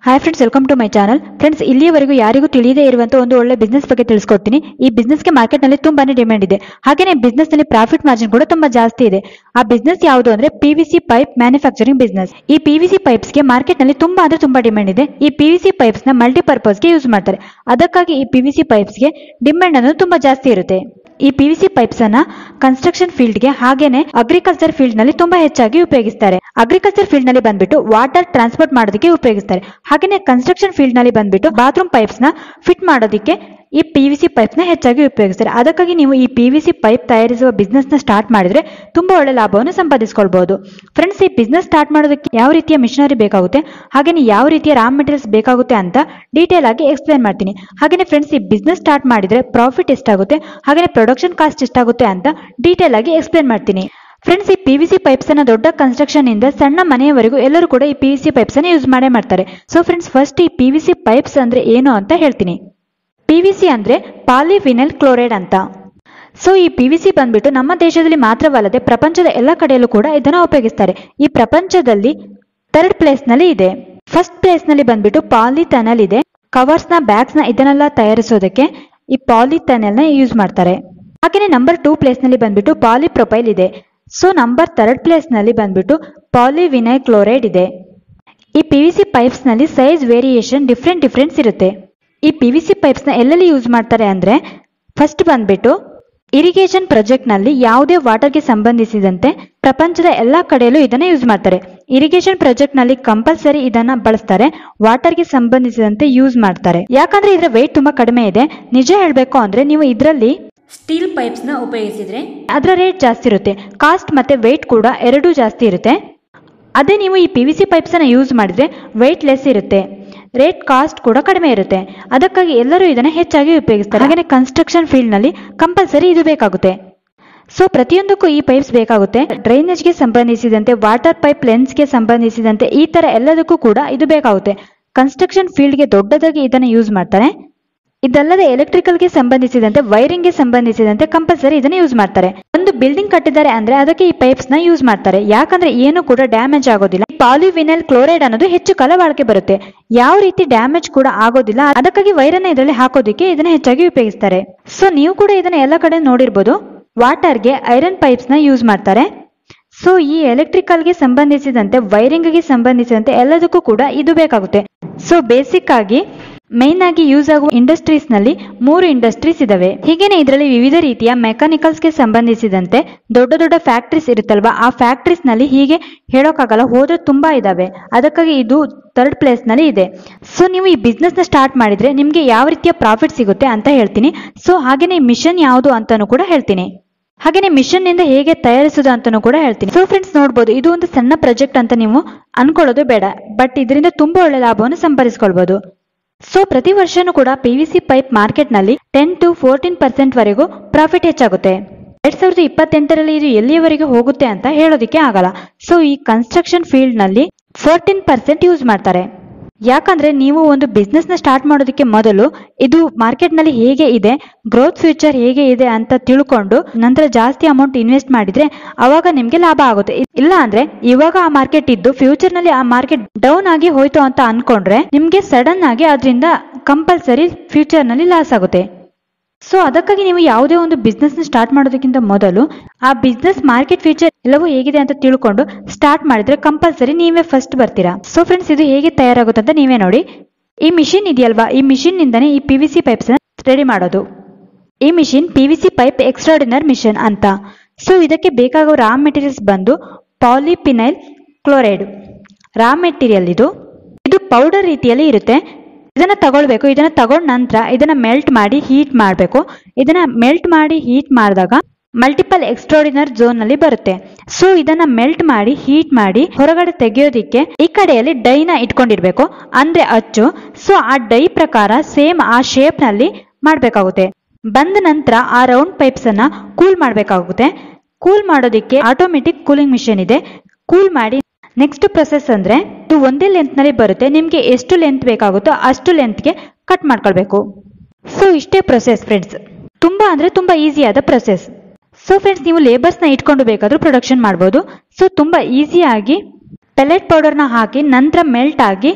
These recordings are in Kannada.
hi friends welcome to my channel friends ಇಲ್ಲಿಯವರೆಗೂ ಯಾರಿಗೂ ತಿಳಿಯದೇ ಇರುವಂತ ಒಂದು ಒಳ್ಳೆ ಬಿಸ್ನೆಸ್ ಬಗ್ಗೆ ತಿಳಿಸ್ಕೊಡ್ತೀನಿ ಈ ಬಿಸ್ನೆಸ್ಗೆ ಮಾರ್ಕೆಟ್ನಲ್ಲಿ ತುಂಬಾನೇ ಡಿಮ್ಯಾಂಡ್ ಇದೆ ಹಾಗೆಯೇ business ನಲ್ಲಿ ಪ್ರಾಫಿಟ್ ಮಾರ್ಜಿನ್ ಕೂಡ ತುಂಬಾ ಜಾಸ್ತಿ ಇದೆ ಆ ಬಿಸ್ನೆಸ್ ಯಾವುದು ಅಂದ್ರೆ P V C pipe manufacturing business ಈ ಪಿ ವಿ ಸಿ ಪೈಪ್ಸ್ಗೆ ಮಾರ್ಕೆಟ್ನಲ್ಲಿ ತುಂಬಾ ಅಂದ್ರೆ ತುಂಬಾ ಡಿಮ್ಯಾಂಡ್ ಇದೆ ಈ ಪಿ ವಿ ಸಿ ಪೈಪ್ಸ್ ನ ಮಲ್ಟಿಪರ್ಪಸ್ಗೆ ಯೂಸ್ ಮಾಡ್ತಾರೆ ಅದಕ್ಕಾಗಿ ಈ ಪಿ ವಿ ಸಿ ಪೈಪ್ಸ್ಗೆ ಡಿಮ್ಯಾಂಡ್ ಅನ್ನೋದು ತುಂಬಾ ಜಾಸ್ತಿ ಇರುತ್ತೆ ಈ ಪಿ ವಿ ಸಿ ಪೈಪ್ಸ್ ಅನ್ನ ಕನ್ಸ್ಟ್ರಕ್ಷನ್ ಫೀಲ್ಡ್ ಗೆ ಹಾಗೇನೆ ಅಗ್ರಿಕಲ್ಚರ್ ಫೀಲ್ಡ್ ನಲ್ಲಿ ತುಂಬಾ ಹೆಚ್ಚಾಗಿ ಉಪಯೋಗಿಸ್ತಾರೆ ಅಗ್ರಿಕಲ್ಚರ್ ಫೀಲ್ಡ್ ನಲ್ಲಿ ಬಂದ್ಬಿಟ್ಟು ವಾಟರ್ ಟ್ರಾನ್ಸ್ಪೋರ್ಟ್ ಮಾಡೋದಕ್ಕೆ ಉಪಯೋಗಿಸ್ತಾರೆ ಹಾಗೇನೆ ಕನ್ಸ್ಟ್ರಕ್ಷನ್ ಫೀಲ್ಡ್ ನಲ್ಲಿ ಬಂದ್ಬಿಟ್ಟು ಬಾತ್ರೂಮ್ ಪೈಪ್ಸ್ ನ ಫಿಟ್ ಮಾಡೋದಕ್ಕೆ ಈ ಪಿ ವಿ ಸಿ ಪೈಪ್ ನ ಹೆಚ್ಚಾಗಿ ಉಪಯೋಗಿಸ್ತಾರೆ ಅದಕ್ಕಾಗಿ ನೀವು ಈ ಪಿ ವಿ ಸಿ ಪೈಪ್ ತಯಾರಿಸುವ ಬಿಸ್ನೆಸ್ ನ ಸ್ಟಾರ್ಟ್ ಮಾಡಿದ್ರೆ ತುಂಬಾ ಒಳ್ಳೆ ಲಾಭವನ್ನು ಸಂಪಾದಿಸ್ಕೊಳ್ಬಹುದು ಫ್ರೆಂಡ್ಸ್ ಈ ಬಿಸ್ನೆಸ್ ಸ್ಟಾರ್ಟ್ ಮಾಡೋದಕ್ಕೆ ಯಾವ ರೀತಿಯ ಮಿಷನರಿ ಬೇಕಾಗುತ್ತೆ ಹಾಗೇನೆ ಯಾವ ರೀತಿಯ ರಾ ಮೆಟೀರಿಯಲ್ಸ್ ಬೇಕಾಗುತ್ತೆ ಅಂತ ಡೀಟೇಲ್ ಆಗಿ ಎಕ್ಸ್ಪ್ಲೇನ್ ಮಾಡ್ತೀನಿ ಹಾಗೇನೆ ಫ್ರೆಂಡ್ಸ್ ಈ ಬಿಸ್ನೆಸ್ ಸ್ಟಾರ್ಟ್ ಮಾಡಿದ್ರೆ ಪ್ರಾಫಿಟ್ ಎಷ್ಟಾಗುತ್ತೆ ಹಾಗೇನೆ ಪ್ರೊಡಕ್ಷನ್ ಕಾಸ್ಟ್ ಎಷ್ಟಾಗುತ್ತೆ ಅಂತ ಡೀಟೇಲ್ ಆಗಿ ಎಕ್ಸ್ಪ್ಲೇನ್ ಮಾಡ್ತೀನಿ ಫ್ರೆಂಡ್ಸ್ ಈ ಪಿ ವಿ ಸಿ ಪೈಪ್ಸ್ ಅನ್ನ ದೊಡ್ಡ ಕನ್ಸ್ಟ್ರಕ್ಷನ್ ಇಂದ ಸಣ್ಣ ಮನೆಯವರೆಗೂ ಎಲ್ಲರೂ ಕೂಡ ಈ ಪಿ ವಿ ಸಿ ಪೈಪ್ಸ್ ಅನ್ನ ಯೂಸ್ ಮಾಡೇ ಮಾಡ್ತಾರೆ ಸೊ ಫ್ರೆಂಡ್ಸ್ ಫಸ್ಟ್ ಈ ಪಿ ವಿ ಸಿ ಪೈಪ್ಸ್ ಅಂದ್ರೆ ಏನು ಅಂತ ಹೇಳ್ತೀನಿ ಪಿ ವಿ ಸಿ ಅಂದ್ರೆ ಪಾಲಿವಿನಲ್ ಕ್ಲೋರೈಡ್ ಅಂತ ಸೊ ಈ ಪಿ ವಿ ಸಿ ಬಂದ್ಬಿಟ್ಟು ನಮ್ಮ ದೇಶದಲ್ಲಿ ಮಾತ್ರವಲ್ಲದೆ ಪ್ರಪಂಚದ ಎಲ್ಲ ಕಡೆಯಲ್ಲೂ ಕೂಡ ಇದನ್ನ ಉಪಯೋಗಿಸ್ತಾರೆ ಈ ಪ್ರಪಂಚದಲ್ಲಿ ಥರ್ಡ್ ಪ್ಲೇಸ್ ನಲ್ಲಿ ಇದೆ ಫಸ್ಟ್ ಪ್ಲೇಸ್ ನಲ್ಲಿ ಬಂದ್ಬಿಟ್ಟು ಪಾಲಿಥನಲ್ ಇದೆ ಕವರ್ಸ್ ನ ಬ್ಯಾಗ್ಸ್ ನ ಇದನ್ನೆಲ್ಲ ತಯಾರಿಸೋದಕ್ಕೆ ಈ ಪಾಲಿಥನಲ್ ನ ಯೂಸ್ ಮಾಡ್ತಾರೆ ಹಾಗೇನೆ ನಂಬರ್ ಟೂ ಪ್ಲೇಸ್ ನಲ್ಲಿ ಬಂದ್ಬಿಟ್ಟು ಪಾಲಿಪ್ರೊಪೈಲ್ ಇದೆ ಸೊ ನಂಬರ್ ಥರ್ಡ್ ಪ್ಲೇಸ್ ನಲ್ಲಿ ಬಂದ್ಬಿಟ್ಟು ಪಾಲಿವಿನೈಲ್ ಕ್ಲೋರೈಡ್ ಇದೆ ಈ ಪಿ ವಿ ಸಿ ಪೈಪ್ಸ್ ನಲ್ಲಿ ಸೈಜ್ ವೇರಿಯೇಷನ್ ಡಿಫ್ರೆಂಟ್ ಡಿಫ್ರೆನ್ಸ್ ಇರುತ್ತೆ ಈ ಪಿ ವಿ ಸಿ ಪೈಪ್ಸ್ ನ ಎಲ್ಲೆಲ್ಲಿ ಯೂಸ್ ಮಾಡ್ತಾರೆ ಅಂದ್ರೆ ಫಸ್ಟ್ ಬಂದ್ಬಿಟ್ಟು ಇರಿಗೇಷನ್ ಪ್ರಾಜೆಕ್ಟ್ ನಲ್ಲಿ ಯಾವುದೇ ವಾಟರ್ಗೆ ಸಂಬಂಧಿಸಿದಂತೆ ಪ್ರಪಂಚದ ಎಲ್ಲಾ ಕಡೆಯಲ್ಲೂ ಇದನ್ನ ಯೂಸ್ ಮಾಡ್ತಾರೆ ಇರಿಗೇಷನ್ ಪ್ರಾಜೆಕ್ಟ್ ನಲ್ಲಿ ಕಂಪಲ್ಸರಿ ಇದನ್ನ ಬಳಸ್ತಾರೆ ವಾಟರ್ಗೆ ಸಂಬಂಧಿಸಿದಂತೆ ಯೂಸ್ ಮಾಡ್ತಾರೆ ಯಾಕಂದ್ರೆ ಇದರ ವೆಯ್ಟ್ ತುಂಬಾ ಕಡಿಮೆ ಇದೆ ನಿಜ ಹೇಳ್ಬೇಕು ಅಂದ್ರೆ ನೀವು ಇದರಲ್ಲಿ ಸ್ಟೀಲ್ ಪೈಪ್ಸ್ ನ ಉಪಯೋಗಿಸಿದ್ರೆ ಅದರ ರೇಟ್ ಜಾಸ್ತಿ ಇರುತ್ತೆ ಕಾಸ್ಟ್ ಮತ್ತೆ ವೆಯ್ಟ್ ಕೂಡ ಎರಡೂ ಜಾಸ್ತಿ ಇರುತ್ತೆ ಅದೇ ನೀವು ಈ ಪಿ ವಿ ಸಿ ಪೈಪ್ಸ್ ಅನ್ನ ಯೂಸ್ ಮಾಡಿದ್ರೆ ವೆಯ್ಟ್ ಲೆಸ್ ಇರುತ್ತೆ ರೇಟ್ ಕಾಸ್ಟ್ ಕೂಡ ಕಡಿಮೆ ಇರುತ್ತೆ ಅದಕ್ಕಾಗಿ ಎಲ್ಲರೂ ಇದನ್ನ ಹೆಚ್ಚಾಗಿ ಉಪಯೋಗಿಸ್ತಾರೆ ಹಾಗೆ ಕನ್ಸ್ಟ್ರಕ್ಷನ್ ಫೀಲ್ಡ್ ನಲ್ಲಿ ಕಂಪಲ್ಸರಿ ಇದು ಬೇಕಾಗುತ್ತೆ ಸೊ ಪ್ರತಿಯೊಂದಕ್ಕೂ ಈ ಪೈಪ್ಸ್ ಬೇಕಾಗುತ್ತೆ ಡ್ರೈನೇಜ್ಗೆ ಸಂಬಂಧಿಸಿದಂತೆ ವಾಟರ್ ಪೈಪ್ ಲೆನ್ಸ್ಗೆ ಸಂಬಂಧಿಸಿದಂತೆ ಈ ತರ ಎಲ್ಲದಕ್ಕೂ ಕೂಡ ಇದು ಬೇಕಾಗುತ್ತೆ ಕನ್ಸ್ಟ್ರಕ್ಷನ್ ಫೀಲ್ಡ್ಗೆ ದೊಡ್ಡದಾಗಿ ಇದನ್ನ ಯೂಸ್ ಮಾಡ್ತಾರೆ ಇದಲ್ಲದೆ ಎಲೆಕ್ಟ್ರಿಕಲ್ಗೆ ಸಂಬಂಧಿಸಿದಂತೆ ವೈರಿಂಗ್ಗೆ ಸಂಬಂಧಿಸಿದಂತೆ ಕಂಪಲ್ಸರಿ ಇದನ್ನ ಯೂಸ್ ಮಾಡ್ತಾರೆ ಒಂದು ಬಿಲ್ಡಿಂಗ್ ಕಟ್ಟಿದ್ದಾರೆ ಅಂದ್ರೆ ಅದಕ್ಕೆ ಈ ಪೈಪ್ಸ್ ನ ಯೂಸ್ ಮಾಡ್ತಾರೆ ಯಾಕಂದ್ರೆ ಏನು ಕೂಡ ಡ್ಯಾಮೇಜ್ ಆಗೋದಿಲ್ಲ ಪಾಲಿವಿನಲ್ ಕ್ಲೋರೈಡ್ ಅನ್ನೋದು ಹೆಚ್ಚು ಕಾಲ ಬಾಳಿಕೆ ಬರುತ್ತೆ ಯಾವ ರೀತಿ ಡ್ಯಾಮೇಜ್ ಕೂಡ ಆಗೋದಿಲ್ಲ ಅದಕ್ಕಾಗಿ ವೈರನ್ನ ಇದರಲ್ಲಿ ಹಾಕೋದಿಕ್ಕೆ ಇದನ್ನ ಹೆಚ್ಚಾಗಿ ಉಪಯೋಗಿಸ್ತಾರೆ ಸೊ ನೀವು ಕೂಡ ಇದನ್ನ ಎಲ್ಲ ಕಡೆ ನೋಡಿರ್ಬೋದು ವಾಟರ್ಗೆ ಐರನ್ ಪೈಪ್ಸ್ ನ ಯೂಸ್ ಮಾಡ್ತಾರೆ ಸೊ ಈ ಎಲೆಕ್ಟ್ರಿಕಲ್ಗೆ ಸಂಬಂಧಿಸಿದಂತೆ ವೈರಿಂಗ್ಗೆ ಸಂಬಂಧಿಸಿದಂತೆ ಎಲ್ಲದಕ್ಕೂ ಕೂಡ ಇದು ಬೇಕಾಗುತ್ತೆ ಸೊ ಬೇಸಿಕ್ ಆಗಿ ಮೈನ್ ಆಗಿ ಯೂಸ್ ಆಗುವ ಇಂಡಸ್ಟ್ರೀಸ್ ನಲ್ಲಿ ಮೂರು ಇಂಡಸ್ಟ್ರೀಸ್ ಇದಾವೆ ಹೀಗೇನೆ ಇದರಲ್ಲಿ ವಿವಿಧ ರೀತಿಯ ಮೆಕ್ಯಾನಿಕಲ್ಸ್ ಗೆ ಸಂಬಂಧಿಸಿದಂತೆ ದೊಡ್ಡ ದೊಡ್ಡ ಫ್ಯಾಕ್ಟ್ರೀಸ್ ಇರುತ್ತಲ್ವಾ ಆ ಫ್ಯಾಕ್ಟ್ರೀಸ್ ನಲ್ಲಿ ಹೀಗೆ ಹೇಳೋಕ್ಕಾಗಲ್ಲ ಹೋದ್ರೆ ತುಂಬಾ ಇದಾವೆ ಅದಕ್ಕಾಗಿ ಇದು ಥರ್ಡ್ ಪ್ಲೇಸ್ ನಲ್ಲಿ ಇದೆ ಸೊ ನೀವು ಈ ಬಿಸ್ನೆಸ್ ನ ಸ್ಟಾರ್ಟ್ ಮಾಡಿದ್ರೆ ನಿಮ್ಗೆ ಯಾವ ರೀತಿಯ ಪ್ರಾಫಿಟ್ ಸಿಗುತ್ತೆ ಅಂತ ಹೇಳ್ತೀನಿ ಸೊ ಹಾಗೇನೆ ಮಿಷನ್ ಯಾವುದು ಅಂತಾನು ಕೂಡ ಹೇಳ್ತೀನಿ ಹಾಗೇನೆ ಮಿಷನ್ ನಿಂದ ಹೇಗೆ ತಯಾರಿಸೋದು ಅಂತಾನು ಕೂಡ ಹೇಳ್ತೀನಿ ಸೊ ಫ್ರೆಂಡ್ಸ್ ನೋಡ್ಬೋದು ಇದು ಒಂದು ಸಣ್ಣ ಪ್ರಾಜೆಕ್ಟ್ ಅಂತ ನೀವು ಅನ್ಕೊಳ್ಳೋದು ಬೇಡ ಬಟ್ ಇದರಿಂದ ತುಂಬಾ ಒಳ್ಳೆ ಲಾಭವನ್ನು ಸಂಪಾದಿಸ್ಕೊಳ್ಬಹುದು ಸೊ ಪ್ರತಿ ವರ್ಷನೂ ಕೂಡ P V C pipe market ನಲ್ಲಿ ಟೆನ್ ಟು ಫೋರ್ಟೀನ್ ಪರ್ಸೆಂಟ್ ವರೆಗೂ ಪ್ರಾಫಿಟ್ ಹೆಚ್ಚಾಗುತ್ತೆ ಎರಡ್ ಸಾವಿರದ ಇಪ್ಪತ್ತೆಂಟರಲ್ಲಿ ಇದು ಎಲ್ಲಿಯವರೆಗೆ ಹೋಗುತ್ತೆ ಅಂತ ಹೇಳೋದಿಕ್ಕೆ ಆಗಲ್ಲ ಸೊ ಈ ಕನ್ಸ್ಟ್ರಕ್ಷನ್ ಫೀಲ್ಡ್ ನಲ್ಲಿ ಫೋರ್ಟೀನ್ ಪರ್ಸೆಂಟ್ ಯೂಸ್ ಮಾಡ್ತಾರೆ ಯಾಕಂದ್ರೆ ನೀವು ಒಂದು ಬಿಸ್ನೆಸ್ ನ ಸ್ಟಾರ್ಟ್ ಮಾಡೋದಕ್ಕೆ ಮೊದಲು ಇದು ಮಾರ್ಕೆಟ್ ನಲ್ಲಿ ಹೇಗೆ ಇದೆ ಗ್ರೋತ್ ಫ್ಯೂಚರ್ ಹೇಗೆ ಇದೆ ಅಂತ ತಿಳ್ಕೊಂಡು ನಂತರ ಜಾಸ್ತಿ ಅಮೌಂಟ್ ಇನ್ವೆಸ್ಟ್ ಮಾಡಿದ್ರೆ ಅವಾಗ ನಿಮ್ಗೆ ಲಾಭ ಆಗುತ್ತೆ ಇಲ್ಲ ಅಂದ್ರೆ ಇವಾಗ ಆ ಮಾರ್ಕೆಟ್ ಇದ್ದು ಫ್ಯೂಚರ್ ನಲ್ಲಿ ಆ ಮಾರ್ಕೆಟ್ ಡೌನ್ ಆಗಿ ಹೋಯ್ತು ಅಂತ ಅನ್ಕೊಂಡ್ರೆ ನಿಮ್ಗೆ ಸಡನ್ ಆಗಿ ಅದರಿಂದ ಕಂಪಲ್ಸರಿ ಫ್ಯೂಚರ್ ನಲ್ಲಿ ಲಾಸ್ ಆಗುತ್ತೆ ಸೊ ಅದಕ್ಕಾಗಿ ನೀವು ಯಾವುದೇ ಒಂದು ಬಿಸ್ನೆಸ್ ನ ಸ್ಟಾರ್ಟ್ ಮಾಡೋದಕ್ಕಿಂತ ಮೊದಲು ಆ ಬಿಸ್ನೆಸ್ ಮಾರ್ಕೆಟ್ ಫ್ಯೂಚರ್ ಎಲ್ಲವೂ ಹೇಗಿದೆ ಅಂತ ತಿಳ್ಕೊಂಡು ಸ್ಟಾರ್ಟ್ ಮಾಡಿದ್ರೆ ಕಂಪಲ್ಸರಿ ನೀವೇ ಫಸ್ಟ್ ಬರ್ತೀರಾ ಸೊ ಫ್ರೆಂಡ್ಸ್ ಇದು ಹೇಗೆ ತಯಾರಾಗುತ್ತೆ ಅಂತ ನೀವೇ ನೋಡಿ ಈ ಮಿಷಿನ್ ಇದೆಯಲ್ವಾ ಈ ಮಿಷಿನ್ ನಿಂದನೇ ಈ P V C pipes ready ಮಾಡೋದು ಈ machine P V C pipe extruder machine ಅಂತ ಸೊ ಇದಕ್ಕೆ ಬೇಕಾಗೋ ರಾ ಮೆಟೀರಿಯಲ್ಸ್ ಬಂದು ಪಾಲಿಪಿನೈಲ್ ಕ್ಲೋರೈಡ್ ರಾ ಮೆಟೀರಿಯಲ್ ಇದು ಇದು ಪೌಡರ್ ರೀತಿಯಲ್ಲಿ ಇರುತ್ತೆ ಇದನ್ನ ತಗೊಳ್ಬೇಕು ಇದನ್ನ ತಗೊಂಡ ನಂತರ ಇದನ್ನ ಮೆಲ್ಟ್ ಮಾಡಿ ಹೀಟ್ ಮಾಡಬೇಕು ಇದನ್ನ ಮೆಲ್ಟ್ ಮಾಡಿ ಹೀಟ್ ಮಾಡಿದಾಗ ಮಲ್ಟಿಪಲ್ ಎಕ್ಸ್ಟ್ರಾಡಿನರ್ ಝೋನ್ ನಲ್ಲಿ ಬರುತ್ತೆ ಸೊ ಇದನ್ನ ಮೆಲ್ಟ್ ಮಾಡಿ ಹೀಟ್ ಮಾಡಿ ಹೊರಗಡೆ ತೆಗೆಯೋದಿಕ್ಕೆ ಈ ಕಡೆಯಲ್ಲಿ ಡೈನ ಇಟ್ಕೊಂಡಿರ್ಬೇಕು ಅಂದ್ರೆ ಅಚ್ಚು ಸೊ ಆ ಡೈ ಪ್ರಕಾರ ಸೇಮ್ ಆ ಶೇಪ್ ನಲ್ಲಿ ಮಾಡ್ಬೇಕಾಗುತ್ತೆ ಬಂದ ನಂತರ ಆ ರೌಂಡ್ ಪೈಪ್ಸ್ ಅನ್ನ ಕೂಲ್ ಮಾಡ್ಬೇಕಾಗುತ್ತೆ ಕೂಲ್ ಮಾಡೋದಿಕ್ಕೆ ಆಟೋಮೆಟಿಕ್ ಕೂಲಿಂಗ್ ಮಿಷನ್ ಇದೆ ಕೂಲ್ ಮಾಡಿ ನೆಕ್ಸ್ಟ್ ಪ್ರೊಸೆಸ್ ಅಂದ್ರೆ ಇದು ಒಂದೇ ಲೆಂತ್ ನಲ್ಲಿ ಬರುತ್ತೆ ನಿಮ್ಗೆ ಎಷ್ಟು ಲೆಂತ್ ಬೇಕಾಗುತ್ತೋ ಅಷ್ಟು ಲೆಂತ್ಗೆ ಕಟ್ ಮಾಡ್ಕೊಳ್ಬೇಕು ಸೊ ಇಷ್ಟೇ ಪ್ರೊಸೆಸ್ ಫ್ರೆಂಡ್ಸ್ ತುಂಬಾ ಅಂದ್ರೆ ತುಂಬಾ ಈಸಿ ಆದ ಪ್ರೊಸೆಸ್ ಸೊ ಫ್ರೆಂಡ್ಸ್ ನೀವು ಲೇಬರ್ಸ್ ನ ಇಟ್ಕೊಂಡು ಬೇಕಾದ್ರೂ ಪ್ರೊಡಕ್ಷನ್ ಮಾಡ್ಬೋದು ಸೊ ತುಂಬಾ ಈಸಿಯಾಗಿ ಪೆಲೆಟ್ ಪೌಡರ್ನ ಹಾಕಿ ನಂತರ ಮೆಲ್ಟ್ ಆಗಿ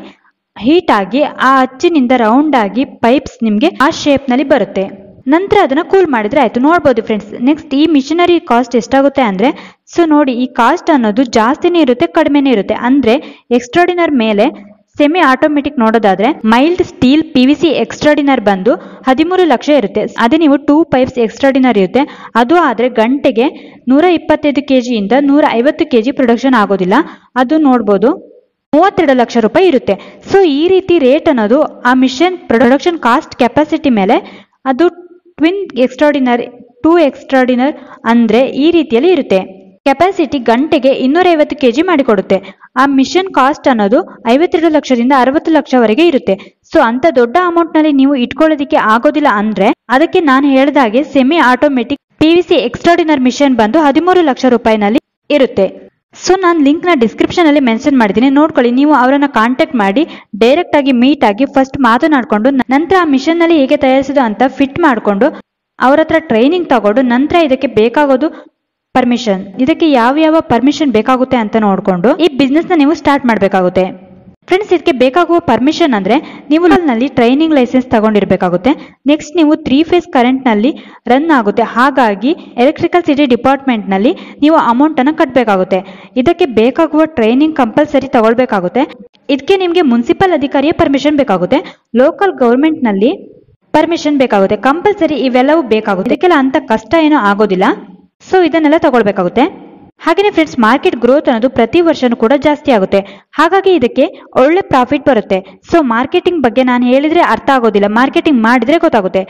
ಹೀಟ್ ಆಗಿ ಆ ಅಚ್ಚಿನಿಂದ ರೌಂಡ್ ಆಗಿ ಪೈಪ್ಸ್ ನಿಮಗೆ ಆ ಶೇಪ್ ನಲ್ಲಿ ಬರುತ್ತೆ ನಂತರ ಅದನ್ನ ಕೂಲ್ ಮಾಡಿದ್ರೆ ಆಯ್ತು ನೋಡ್ಬೋದು ಫ್ರೆಂಡ್ಸ್ ನೆಕ್ಸ್ಟ್ ಈ ಮಿಷನರಿ ಕಾಸ್ಟ್ ಎಷ್ಟಾಗುತ್ತೆ ಅಂದ್ರೆ ಸೊ ನೋಡಿ ಈ ಕಾಸ್ಟ್ ಅನ್ನೋದು ಜಾಸ್ತಿನೇ ಇರುತ್ತೆ ಕಡಿಮೆನೇ ಇರುತ್ತೆ ಅಂದ್ರೆ ಎಕ್ಸ್ಟ್ರಾಡಿನರ್ ಮೇಲೆ ಸೆಮಿ ಆಟೋಮೆಟಿಕ್ ನೋಡೋದಾದ್ರೆ mild steel P V C extruder ಬಂದು ಹದಿಮೂರು ಲಕ್ಷ ಇರುತ್ತೆ ಅದೇ ನೀವು ಟೂ ಪೈಪ್ಸ್ ಎಕ್ಸ್ಟ್ರಾಡಿನರ್ ಇರುತ್ತೆ ಅದು ಆದ್ರೆ ಗಂಟೆಗೆ ನೂರ ಇಪ್ಪತ್ತೈದು ಕೆಜಿಯಿಂದ ನೂರ ಐವತ್ತು ಕೆಜಿ ಪ್ರೊಡಕ್ಷನ್ ಆಗೋದಿಲ್ಲ ಅದು ನೋಡ್ಬೋದು ಮೂವತ್ತೆರಡು ಲಕ್ಷ ರೂಪಾಯಿ ಇರುತ್ತೆ ಸೊ ಈ ರೀತಿ ರೇಟ್ ಅನ್ನೋದು ಆ ಮಿಷನ್ ಪ್ರೊಡಕ್ಷನ್ ಕಾಸ್ಟ್ ಕೆಪಾಸಿಟಿ ಮೇಲೆ ಅದು ಟ್ವಿನ್ ಎಕ್ಸ್ಟ್ರಾಡಿನರ್ ಟೂ ಎಕ್ಸ್ಟ್ರಾಡಿನರ್ ಅಂದ್ರೆ ಈ ರೀತಿಯಲ್ಲಿ ಇರುತ್ತೆ ಕೆಪಾಸಿಟಿ ಗಂಟೆಗೆ ಇನ್ನೂರೈವತ್ತು ಕೆಜಿ ಮಾಡಿಕೊಡುತ್ತೆ ಆ ಮಿಷನ್ ಕಾಸ್ಟ್ ಅನ್ನೋದು ಐವತ್ತೆರಡು ಲಕ್ಷದಿಂದ ಅರವತ್ತು ಲಕ್ಷವರೆಗೆ ಇರುತ್ತೆ ಸೊ ಅಂತ ದೊಡ್ಡ ಅಮೌಂಟ್ ನಲ್ಲಿ ನೀವು ಇಟ್ಕೊಳ್ಳೋದಕ್ಕೆ ಆಗೋದಿಲ್ಲ ಅಂದ್ರೆ ಅದಕ್ಕೆ ನಾನು ಹೇಳಿದಾಗೆ semi automatic P V C extruder machine ಬಂದು ಹದಿಮೂರು ಲಕ್ಷ ರೂಪಾಯಿನಲ್ಲಿ ಇರುತ್ತೆ ಸೊ ನಾನು ಲಿಂಕ್ ನ ಡಿಸ್ಕ್ರಿಪ್ಷನ್ ಅಲ್ಲಿ ಮೆನ್ಷನ್ ಮಾಡಿದ್ದೀನಿ ನೋಡ್ಕೊಳ್ಳಿ ನೀವು ಅವರನ್ನ ಕಾಂಟ್ಯಾಕ್ಟ್ ಮಾಡಿ ಡೈರೆಕ್ಟ್ ಆಗಿ ಮೀಟ್ ಆಗಿ ಫಸ್ಟ್ ಮಾತನಾಡಿಕೊಂಡು ನಂತರ ಆ ಮಿಷನ್ ನಲ್ಲಿ ಹೇಗೆ ತಯಾರಿಸೋದು ಅಂತ ಫಿಟ್ ಮಾಡಿಕೊಂಡು ಅವ್ರ ಹತ್ರ ಟ್ರೈನಿಂಗ್ ತಗೊಂಡು ನಂತರ ಇದಕ್ಕೆ ಬೇಕಾಗೋದು ಪರ್ಮಿಷನ್ ಇದಕ್ಕೆ ಯಾವ ಯಾವ ಪರ್ಮಿಷನ್ ಬೇಕಾಗುತ್ತೆ ಅಂತ ನೋಡಿಕೊಂಡು ಈ ಬಿಸ್ನೆಸ್ ನ ನೀವು ಸ್ಟಾರ್ಟ್ ಮಾಡಬೇಕಾಗುತ್ತೆ ಫ್ರೆಂಡ್ಸ್ ಇದಕ್ಕೆ ಬೇಕಾಗುವ ಪರ್ಮಿಷನ್ ಅಂದ್ರೆ ನೀವು ನಲ್ಲಿ ಟ್ರೈನಿಂಗ್ ಲೈಸೆನ್ಸ್ ತಗೊಂಡಿರ್ಬೇಕಾಗುತ್ತೆ ನೆಕ್ಸ್ಟ್ ನೀವು ತ್ರೀ ಫೇಸ್ ಕರೆಂಟ್ ನಲ್ಲಿ ರನ್ ಆಗುತ್ತೆ ಹಾಗಾಗಿ ಎಲೆಕ್ಟ್ರಿಕಲ್ ಸಿಟಿ ಡಿಪಾರ್ಟ್ಮೆಂಟ್ ನಲ್ಲಿ ನೀವು ಅಮೌಂಟ್ ಅನ್ನ ಕಟ್ಟಬೇಕಾಗುತ್ತೆ ಇದಕ್ಕೆ ಬೇಕಾಗುವ ಟ್ರೈನಿಂಗ್ ಕಂಪಲ್ಸರಿ ತಗೊಳ್ಬೇಕಾಗುತ್ತೆ ಇದಕ್ಕೆ ನಿಮಗೆ ಮುನ್ಸಿಪಲ್ ಅಧಿಕಾರಿಯ ಪರ್ಮಿಷನ್ ಬೇಕಾಗುತ್ತೆ ಲೋಕಲ್ ಗೌರ್ಮೆಂಟ್ ನಲ್ಲಿ ಪರ್ಮಿಷನ್ ಬೇಕಾಗುತ್ತೆ ಕಂಪಲ್ಸರಿ ಇವೆಲ್ಲವೂ ಬೇಕಾಗುತ್ತೆ ಇದಕ್ಕೆಲ್ಲ ಅಂತ ಕಷ್ಟ ಏನೂ ಆಗೋದಿಲ್ಲ ಸೊ ಇದನ್ನೆಲ್ಲ ತಗೊಳ್ಬೇಕಾಗುತ್ತೆ ಹಾಗೆಯೇ ಫ್ರೆಂಡ್ಸ್ ಮಾರ್ಕೆಟ್ ಗ್ರೋತ್ ಅನ್ನೋದು ಪ್ರತಿ ವರ್ಷನೂ ಕೂಡ ಜಾಸ್ತಿ ಆಗುತ್ತೆ ಹಾಗಾಗಿ ಇದಕ್ಕೆ ಒಳ್ಳೆ ಪ್ರಾಫಿಟ್ ಬರುತ್ತೆ ಸೊ ಮಾರ್ಕೆಟಿಂಗ್ ಬಗ್ಗೆ ನಾನು ಹೇಳಿದ್ರೆ ಅರ್ಥ ಆಗೋದಿಲ್ಲ ಮಾರ್ಕೆಟಿಂಗ್ ಮಾಡಿದ್ರೆ ಗೊತ್ತಾಗುತ್ತೆ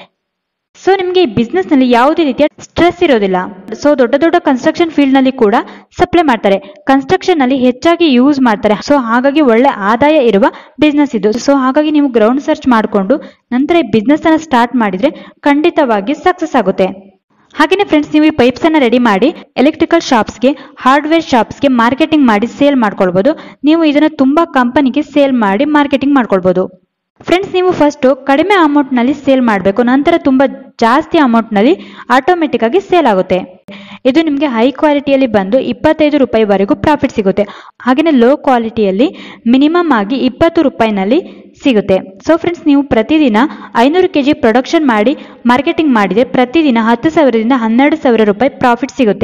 ಸೊ ನಿಮಗೆ ಈ ಬಿಸ್ನೆಸ್ ನಲ್ಲಿ ಯಾವುದೇ ರೀತಿಯ ಸ್ಟ್ರೆಸ್ ಇರೋದಿಲ್ಲ ಸೊ ದೊಡ್ಡ ದೊಡ್ಡ ಕನ್ಸ್ಟ್ರಕ್ಷನ್ ಫೀಲ್ಡ್ ನಲ್ಲಿ ಕೂಡ ಸಪ್ಲೈ ಮಾಡ್ತಾರೆ ಕನ್ಸ್ಟ್ರಕ್ಷನ್ ನಲ್ಲಿ ಹೆಚ್ಚಾಗಿ ಯೂಸ್ ಮಾಡ್ತಾರೆ ಸೊ ಹಾಗಾಗಿ ಒಳ್ಳೆ ಆದಾಯ ಇರುವ ಬಿಸ್ನೆಸ್ ಇದು ಸೊ ಹಾಗಾಗಿ ನೀವು ಗ್ರೌಂಡ್ ಸರ್ಚ್ ಮಾಡಿಕೊಂಡು ನಂತರ ಈ ಬಿಸ್ನೆಸ್ ಅನ್ನ ಸ್ಟಾರ್ಟ್ ಮಾಡಿದ್ರೆ ಖಂಡಿತವಾಗಿ ಸಕ್ಸಸ್ ಆಗುತ್ತೆ ಹಾಗೆಯೇ ಫ್ರೆಂಡ್ಸ್ ನೀವು ಈ ಪೈಪ್ಸ್ ಅನ್ನ ರೆಡಿ ಮಾಡಿ ಎಲೆಕ್ಟ್ರಿಕಲ್ ಶಾಪ್ಸ್ಗೆ ಹಾರ್ಡ್ವೇರ್ ಶಾಪ್ಸ್ಗೆ ಮಾರ್ಕೆಟಿಂಗ್ ಮಾಡಿ ಸೇಲ್ ಮಾಡ್ಕೊಳ್ಬಹುದು ನೀವು ಇದನ್ನ ತುಂಬಾ ಕಂಪನಿಗೆ ಸೇಲ್ ಮಾಡಿ ಮಾರ್ಕೆಟಿಂಗ್ ಮಾಡ್ಕೊಳ್ಬಹುದು ಫ್ರೆಂಡ್ಸ್ ನೀವು ಫಸ್ಟ್ ಕಡಿಮೆ ಅಮೌಂಟ್ ನಲ್ಲಿ ಸೇಲ್ ಮಾಡಬೇಕು ನಂತರ ತುಂಬಾ ಜಾಸ್ತಿ ಅಮೌಂಟ್ ನಲ್ಲಿ ಆಟೋಮೆಟಿಕ್ ಆಗಿ ಸೇಲ್ ಆಗುತ್ತೆ ಇದು ನಿಮಗೆ ಹೈ ಕ್ವಾಲಿಟಿಯಲ್ಲಿ ಬಂದು ಇಪ್ಪತ್ತೈದು ರೂಪಾಯಿವರೆಗೂ ಪ್ರಾಫಿಟ್ ಸಿಗುತ್ತೆ ಹಾಗೆಯೇ ಲೋ ಕ್ವಾಲಿಟಿಯಲ್ಲಿ ಮಿನಿಮಮ್ ಆಗಿ ಇಪ್ಪತ್ತು ರೂಪಾಯಿನಲ್ಲಿ ಸಿಗುತ್ತೆ ಸೊ ಫ್ರೆಂಡ್ಸ್ ನೀವು ಪ್ರತಿದಿನ ಐನೂರು ಕೆ ಜಿ ಪ್ರೊಡಕ್ಷನ್ ಮಾಡಿ ಮಾರ್ಕೆಟಿಂಗ್ ಮಾಡಿದರೆ ಪ್ರತಿದಿನ ಹತ್ತು ಸಾವಿರದಿಂದ ಹನ್ನೆರಡು ಸಾವಿರ ರೂಪಾಯಿ ಪ್ರಾಫಿಟ್ ಸಿಗುತ್ತೆ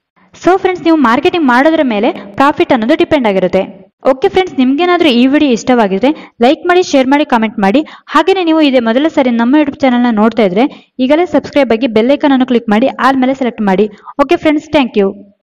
ಸೊ ಫ್ರೆಂಡ್ಸ್ ನೀವು ಮಾರ್ಕೆಟಿಂಗ್ ಮಾಡೋದ್ರ ಮೇಲೆ ಪ್ರಾಫಿಟ್ ಅನ್ನೋದು ಡಿಪೆಂಡ್ ಆಗಿರುತ್ತೆ ಓಕೆ ಫ್ರೆಂಡ್ಸ್ ನಿಮ್ಗೇನಾದ್ರೂ ಈ ವಿಡಿಯೋ ಇಷ್ಟವಾಗಿದ್ರೆ ಲೈಕ್ ಮಾಡಿ ಶೇರ್ ಮಾಡಿ ಕಾಮೆಂಟ್ ಮಾಡಿ ಹಾಗೆಯೇ ನೀವು ಇದೇ ಮೊದಲ ಸರಿ ನಮ್ಮ ಯೂಟ್ಯೂಬ್ ಚಾನಲ್ನ ನೋಡ್ತಾ ಇದ್ರೆ ಈಗಲೇ ಸಬ್ಸ್ಕ್ರೈಬ್ ಆಗಿ ಬೆಲ್ಲೈಕನ್ ಅನ್ನು ಕ್ಲಿಕ್ ಮಾಡಿ ಆಲ್ ಮೇಲೆ ಸೆಲೆಕ್ಟ್ ಮಾಡಿ ಓಕೆ ಫ್ರೆಂಡ್ಸ್ ಥ್ಯಾಂಕ್ ಯು